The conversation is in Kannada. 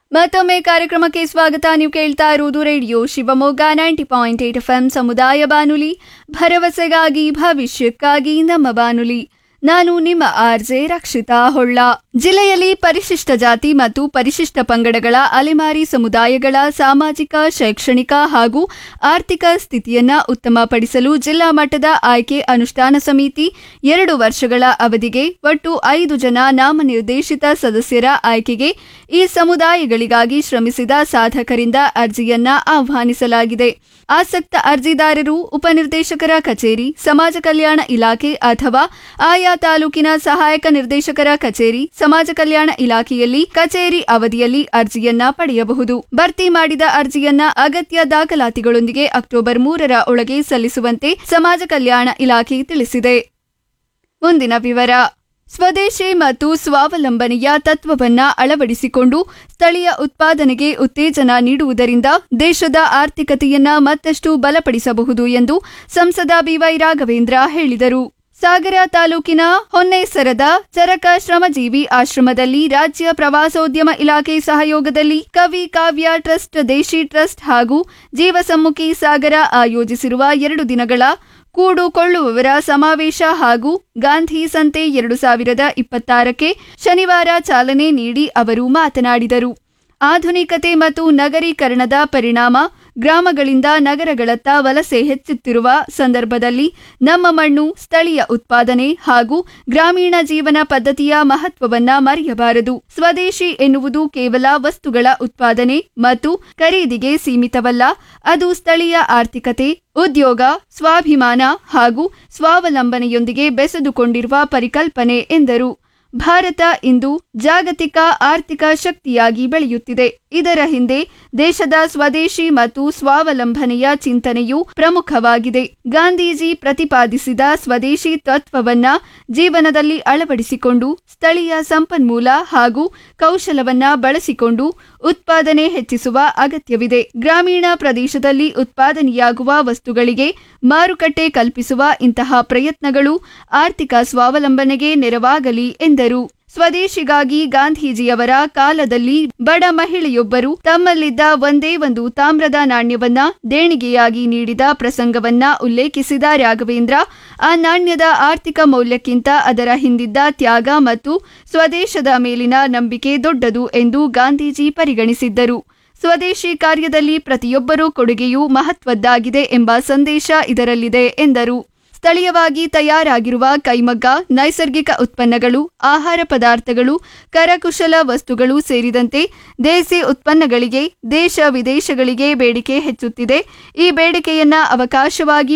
ಮತ್ತೊಮ್ಮೆ ಕಾರ್ಯಕ್ರಮಕ್ಕೆ ಸ್ವಾಗತ ನೀವು ಕೇಳ್ತಾ ಇರುವುದು radio Shivamogga ninety point eight F ಸಮುದಾಯ ಬಾನುಲಿ ಭರವಸೆಗಾಗಿ ಭವಿಷ್ಯಕ್ಕಾಗಿ ನಮ್ಮ ಬಾನುಲಿ ನಾನು ನಿಮ್ಮ ಆರ್ಜೆ ರಕ್ಷಿತಾ ಹೊಳ್ಳ ಜಿಲ್ಲೆಯಲ್ಲಿ ಪರಿಶಿಷ್ಟ ಜಾತಿ ಮತ್ತು ಪರಿಶಿಷ್ಟ ಪಂಗಡಗಳ ಅಲೆಮಾರಿ ಸಮುದಾಯಗಳ ಸಾಮಾಜಿಕ ಶೈಕ್ಷಣಿಕ ಹಾಗೂ ಆರ್ಥಿಕ ಸ್ಥಿತಿಯನ್ನ ಉತ್ತಮಪಡಿಸಲು ಜಿಲ್ಲಾ ಮಟ್ಟದ ಆಯ್ಕೆ ಅನುಷ್ಠಾನ ಸಮಿತಿ ಎರಡು ವರ್ಷಗಳ ಅವಧಿಗೆ ಒಟ್ಟು ಐದು ಜನ ನಾಮನಿರ್ದೇಶಿತ ಸದಸ್ಯರ ಆಯ್ಕೆಗೆ ಈ ಸಮುದಾಯಗಳಿಗಾಗಿ ಶ್ರಮಿಸಿದ ಸಾಧಕರಿಂದ ಅರ್ಜಿಯನ್ನ ಆಹ್ವಾನಿಸಲಾಗಿದೆ ಆಸಕ್ತ ಅರ್ಜಿದಾರರು ಉಪನಿರ್ದೇಶಕರ ಕಚೇರಿ ಸಮಾಜ ಕಲ್ಯಾಣ ಇಲಾಖೆ ಅಥವಾ ಆಯಾ ತಾಲೂಕಿನ ಸಹಾಯಕ ನಿರ್ದೇಶಕರ ಕಚೇರಿ ಸಮಾಜ ಕಲ್ಯಾಣ ಇಲಾಖೆಯಲ್ಲಿ ಕಚೇರಿ ಅವಧಿಯಲ್ಲಿ ಅರ್ಜಿಯನ್ನ ಪಡೆಯಬಹುದು ಭರ್ತಿ ಮಾಡಿದ ಅರ್ಜಿಯನ್ನ ಅಗತ್ಯ ದಾಖಲಾತಿಗಳೊಂದಿಗೆ ಅಕ್ಟೋಬರ್ ಮೂರರ ಒಳಗೆ ಸಲ್ಲಿಸುವಂತೆ ಸಮಾಜ ಕಲ್ಯಾಣ ಇಲಾಖೆ ತಿಳಿಸಿದೆ ಮುಂದಿನ ವಿವರ ಸ್ವದೇಶಿ ಮತ್ತು ಸ್ವಾವಲಂಬನೆಯ ತತ್ವವನ್ನ ಅಳವಡಿಸಿಕೊಂಡು ಸ್ಥಳೀಯ ಉತ್ಪಾದನೆಗೆ ಉತ್ತೇಜನ ನೀಡುವುದರಿಂದ ದೇಶದ ಆರ್ಥಿಕತೆಯನ್ನ ಮತ್ತಷ್ಟು ಬಲಪಡಿಸಬಹುದು ಎಂದು ಸಂಸದ ಬಿವೈ ರಾಘವೇಂದ್ರ ಹೇಳಿದರು ಸಾಗರ ತಾಲೂಕಿನ ಹೊನ್ನೇಸರದ ಚರಕ ಶ್ರಮಜೀವಿ ಆಶ್ರಮದಲ್ಲಿ ರಾಜ್ಯ ಪ್ರವಾಸೋದ್ಯಮ ಇಲಾಖೆ ಸಹಯೋಗದಲ್ಲಿ ಕವಿ ಕಾವ್ಯ ಟ್ರಸ್ಟ್ ದೇಶಿ ಟ್ರಸ್ಟ್ ಹಾಗೂ ಜೀವಸಮ್ಮುಖಿ ಸಾಗರ ಆಯೋಜಿಸಿರುವ ಎರಡು ದಿನಗಳ ಕೂಡು ಕೊಳ್ಳುವವರ ಸಮಾವೇಶ ಹಾಗೂ ಗಾಂಧಿ ಸಂತೆ ಎರಡು ಸಾವಿರದ ಇಪ್ಪತ್ತಾರಕ್ಕೆ ಶನಿವಾರ ಚಾಲನೆ ನೀಡಿ ಅವರು ಮಾತನಾಡಿದರು ಆಧುನಿಕತೆ ಮತ್ತು ನಗರೀಕರಣದ ಪರಿಣಾಮ ಗ್ರಾಮಗಳಿಂದ ನಗರಗಳತ್ತ ವಲಸೆ ಹೆಚ್ಚುತ್ತಿರುವ ಸಂದರ್ಭದಲ್ಲಿ ನಮ್ಮ ಮಣ್ಣು ಸ್ಥಳೀಯ ಉತ್ಪಾದನೆ ಹಾಗೂ ಗ್ರಾಮೀಣ ಜೀವನ ಪದ್ಧತಿಯ ಮಹತ್ವವನ್ನ ಮರೆಯಬಾರದು ಸ್ವದೇಶಿ ಎನ್ನುವುದು ಕೇವಲ ವಸ್ತುಗಳ ಉತ್ಪಾದನೆ ಮತ್ತು ಖರೀದಿಗೆ ಸೀಮಿತವಲ್ಲ ಅದು ಸ್ಥಳೀಯ ಆರ್ಥಿಕತೆ ಉದ್ಯೋಗ ಸ್ವಾಭಿಮಾನ ಹಾಗೂ ಸ್ವಾವಲಂಬನೆಯೊಂದಿಗೆ ಬೆಸೆದುಕೊಂಡಿರುವ ಪರಿಕಲ್ಪನೆ ಎಂದರು ಭಾರತ ಇಂದು ಜಾಗತಿಕ ಆರ್ಥಿಕ ಶಕ್ತಿಯಾಗಿ ಬೆಳೆಯುತ್ತಿದೆ ಇದರ ಹಿಂದೆ ದೇಶದ ಸ್ವದೇಶಿ ಮತ್ತು ಸ್ವಾವಲಂಬನೆಯ ಚಿಂತನೆಯು ಪ್ರಮುಖವಾಗಿದೆ ಗಾಂಧೀಜಿ ಪ್ರತಿಪಾದಿಸಿದ ಸ್ವದೇಶಿ ತತ್ವವನ್ನ ಜೀವನದಲ್ಲಿ ಅಳವಡಿಸಿಕೊಂಡು ಸ್ಥಳೀಯ ಸಂಪನ್ಮೂಲ ಹಾಗೂ ಕೌಶಲವನ್ನ ಬಳಸಿಕೊಂಡು ಉತ್ಪಾದನೆ ಹೆಚ್ಚಿಸುವ ಅಗತ್ಯವಿದೆ ಗ್ರಾಮೀಣ ಪ್ರದೇಶದಲ್ಲಿ ಉತ್ಪಾದನೆಯಾಗುವ ವಸ್ತುಗಳಿಗೆ ಮಾರುಕಟ್ಟೆ ಕಲ್ಪಿಸುವ ಇಂತಹ ಪ್ರಯತ್ನಗಳು ಆರ್ಥಿಕ ಸ್ವಾವಲಂಬನೆಗೆ ನೆರವಾಗಲಿ ಎಂದರು ಸ್ವದೇಶಿಗಾಗಿ ಗಾಂಧೀಜಿಯವರ ಕಾಲದಲ್ಲಿ ಬಡ ಮಹಿಳೆಯೊಬ್ಬರು ತಮ್ಮಲ್ಲಿದ್ದ ಒಂದೇ ಒಂದು ತಾಮ್ರದ ನಾಣ್ಯವನ್ನ ದೇಣಿಗೆಯಾಗಿ ನೀಡಿದ ಪ್ರಸಂಗವನ್ನ ಉಲ್ಲೇಖಿಸಿದ ರಾಘವೇಂದ್ರ ಆ ನಾಣ್ಯದ ಆರ್ಥಿಕ ಮೌಲ್ಯಕ್ಕಿಂತ ಅದರ ಹಿಂದಿದ್ದ ತ್ಯಾಗ ಮತ್ತು ಸ್ವದೇಶದ ಮೇಲಿನ ನಂಬಿಕೆ ದೊಡ್ಡದು ಎಂದು ಗಾಂಧೀಜಿ ಪರಿಗಣಿಸಿದ್ದರು ಸ್ವದೇಶಿ ಕಾರ್ಯದಲ್ಲಿ ಪ್ರತಿಯೊಬ್ಬರೂ ಕೊಡುಗೆಯೂ ಮಹತ್ವದ್ದಾಗಿದೆ ಎಂಬ ಸಂದೇಶ ಇದರಲ್ಲಿದೆ ಎಂದರು ಸ್ಥಳೀಯವಾಗಿ ತಯಾರಾಗಿರುವ ಕೈಮಗ್ಗ ನೈಸರ್ಗಿಕ ಉತ್ಪನ್ನಗಳು ಆಹಾರ ಪದಾರ್ಥಗಳು ಕರಕುಶಲ ವಸ್ತುಗಳು ಸೇರಿದಂತೆ ದೇಸಿ ಉತ್ಪನ್ನಗಳಿಗೆ ದೇಶ ವಿದೇಶಗಳಿಗೆ ಬೇಡಿಕೆ ಹೆಚ್ಚುತ್ತಿದೆ ಈ ಬೇಡಿಕೆಯನ್ನ ಅವಕಾಶವಾಗಿ